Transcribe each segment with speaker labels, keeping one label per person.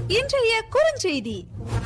Speaker 1: இன்றைய குறுஞ்செய்தி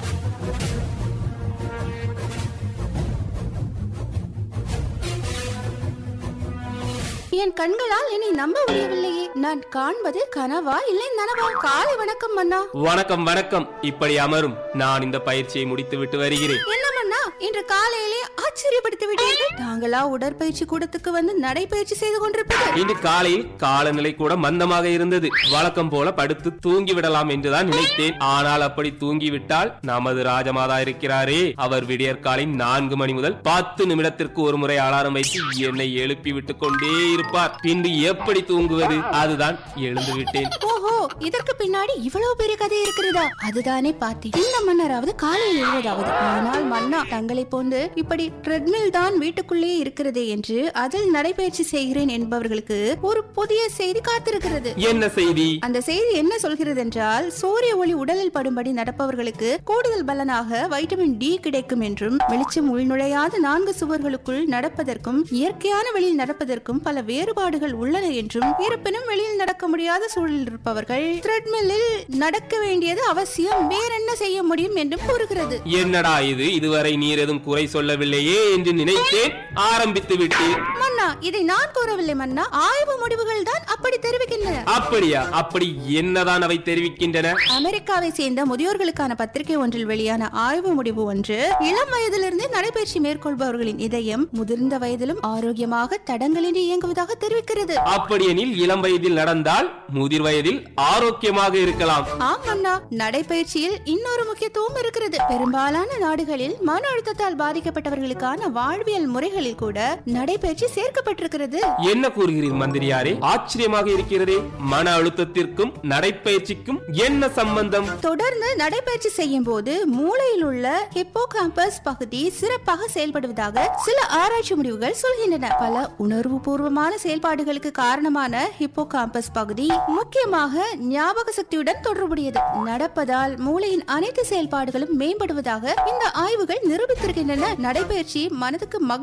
Speaker 2: என் கண்களால் என்னை நம்ப முடியவில்லையே நான் காண்பது கனவா இல்லை நனவா காலை வணக்கம் மன்னா
Speaker 3: வணக்கம் வணக்கம் இப்படி அமரும் நான் இந்த பயிற்சியை முடித்து விட்டு வருகிறேன்
Speaker 2: என்ன மன்னா இன்று காலையிலே ஆச்சரியப்படுத்தி விட்டீர்கள் தாங்களா உடற்பயிற்சி கூடத்துக்கு வந்து நடைபயிற்சி செய்து கொண்டிருப்பது
Speaker 3: இன்று காலையில் காலநிலை கூட மந்தமாக இருந்தது வழக்கம் போல படுத்து தூங்கி விடலாம் என்றுதான் நினைத்தேன் ஆனால் அப்படி தூங்கிவிட்டால் நமது ராஜமாதா இருக்கிறாரே அவர் விடியற்காலை நான்கு மணி முதல் பத்து நிமிடத்திற்கு ஒரு முறை அலாரம் வைத்து என்னை எழுப்பி விட்டுக் கொண்டே இருப்பார் பின்பு எப்படி தூங்குவது அதுதான் எழுந்து விட்டேன்
Speaker 2: ஓஹோ இதற்கு பின்னாடி இவ்வளவு பெரிய கதை இருக்கிறதா அதுதானே பாத்தி இந்த மன்னராவது காலையில் எழுவதாவது ஆனால் மன்னா தங்களை போன்று இப்படி ட்ரெட்மில் தான் வீட்டுக்குள்ளே இருக்கிறதே என்று அதில் நடைபயிற்சி செய்கிறேன் என்பவர்களுக்கு ஒரு புதிய செய்தி காத்திருக்கிறது
Speaker 3: என்ன செய்தி
Speaker 2: அந்த செய்தி என்ன சொல்கிறது என்றால் சூரிய ஒளி உடலில் படும்படி நடப்பவர்களுக்கு கூடுதல் பலனாக வைட்டமின் டி கிடைக்கும் என்றும் வெளிச்சம் உள்நுழையாத நான்கு சுவர்களுக்குள் நடப்பதற்கும் இயற்கையான வெளியில் நடப்பதற்கும் பல வேறுபாடுகள் உள்ளன என்றும் இருப்பினும் வெளியில் நடக்க முடியாத சூழலில் இருப்பவர்கள் த்ரெட்மில்லில் நடக்க வேண்டியது அவசியம் வேறென்ன செய்ய முடியும் என்றும் கூறுகிறது
Speaker 3: என்னடா இது இதுவரை நீர் எதுவும் குறை சொல்லவில்லையே என்று நினைத்தேன் ஆரம்பித்து விட்டேன்
Speaker 2: மன்னா இதை நான் கூறவில்லை மன்னா ஆய்வு முடிவுகள் தான் அப்படி தெரிவிக்கின்றன
Speaker 3: அப்படியா அப்படி என்னதான் அவை தெரிவிக்கின்றன
Speaker 2: அமெரிக்காவை சேர்ந்த முதியோர்களுக்கான பத்திரிகை ஒன்றில் வெளியான ஆய்வு முடிவு ஒன்று இளம் வயதிலிருந்தே நடைபயிற்சி மேற்கொள்பவர்களின் இதயம் முதிர்ந்த வயதிலும் ஆரோக்கியமாக தடங்களின்றி இயங்குவதாக தெரிவிக்கிறது
Speaker 3: அப்படியெனில் இளம் வயதில் நடந்தால் முதிர் வயதில் ஆரோக்கியமாக இருக்கலாம்
Speaker 2: ஆம் அண்ணா நடைபயிற்சியில் இன்னொரு முக்கியத்துவம் இருக்கிறது பெரும்பாலான நாடுகளில் மன அழுத்தத்தால் பாதிக்கப்பட்டவர்களுக்கான வாழ்வியல் முறைகளில் கூட நடைபயிற்சி சேர்க்கப்பட்டிருக்கிறது
Speaker 3: என்ன கூறுகிறீர் மந்திரியாரே ஆச்சரியமாக இருக்கிறதே மன அழுத்தத்திற்கும் நடைப்பயிற்சிக்கும் என்ன சம்பந்தம்
Speaker 2: தொடர்ந்து நடைபயிற்சி செய்யும் போது மூளையில் உள்ள ஹிப்போ பகுதி சிறப்பாக செயல்படுவதாக சில ஆராய்ச்சி முடிவுகள் சொல்கின்றன பல உணர்வு பூர்வமான செயல்பாடுகளுக்கு காரணமான ஹிப்போ பகுதி முக்கியமாக ஞாபக சக்தியுடன் தொடர்புடையது நடப்பதால் மூளையின் அனைத்து செயல்பாடுகளும் மேம்படுவதாக இந்த ஆய்வுகள் நிரூபித்திருக்கின்றன நடைபயிற்சி மனதுக்கு மகிழ்ச்சி